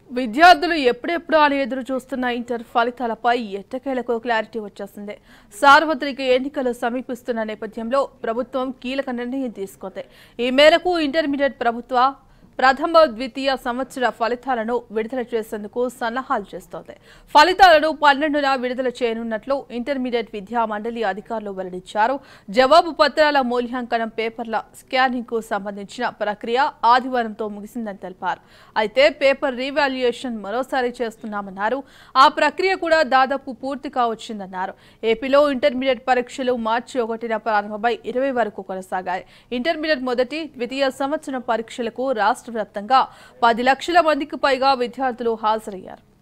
విద్యార్థులు ఎప్పుడెప్పుడు అని ఎదురు చూస్తున్న ఇంటర్ ఫలితాలపై ఎట్టకేలకు క్లారిటీ వచ్చేసింది సార్వత్రిక ఎన్నికలు సమీపిస్తున్న నేపథ్యంలో ప్రభుత్వం కీలక నిర్ణయం తీసుకుంది ఈ మేరకు ఇంటర్మీడియట్ ప్రభుత్వ ప్రథమ ద్వితీయ సంవత్సర ఫలితాలను విడుదల చేసేందుకు సన్నాహాలు చేస్తోంది ఫలితాలను పన్నెండున విడుదల చేయనున్నట్లు ఇంటర్మీడియట్ విద్యా మండలి అధికారులు వెల్లడించారు జవాబు పత్రాల మూల్యాంకనం పేపర్ల స్కానింగ్ కు సంబంధించిన ప్రక్రియ ఆదివారంతో ముగిసిందని తెలిపారు అయితే పేపర్ రీవాల్యుయేషన్ మరోసారి చేస్తున్నామన్నారు ఆ ప్రక్రియ కూడా దాదాపు పూర్తి కావచ్చిందన్నారు ఏపీలో ఇంటర్మీడియట్ పరీక్షలు మార్చి ఒకటిన ప్రారంభమై ఇరవై వరకు కొనసాగాయి ఇంటర్మీడియట్ మొదటి ద్వితీయ సంవత్సరం పరీక్షలకు రాష్ట్ర వ్యాప్తంగా పది లక్షల మందికి పైగా విద్యార్థులు హాజరయ్యారు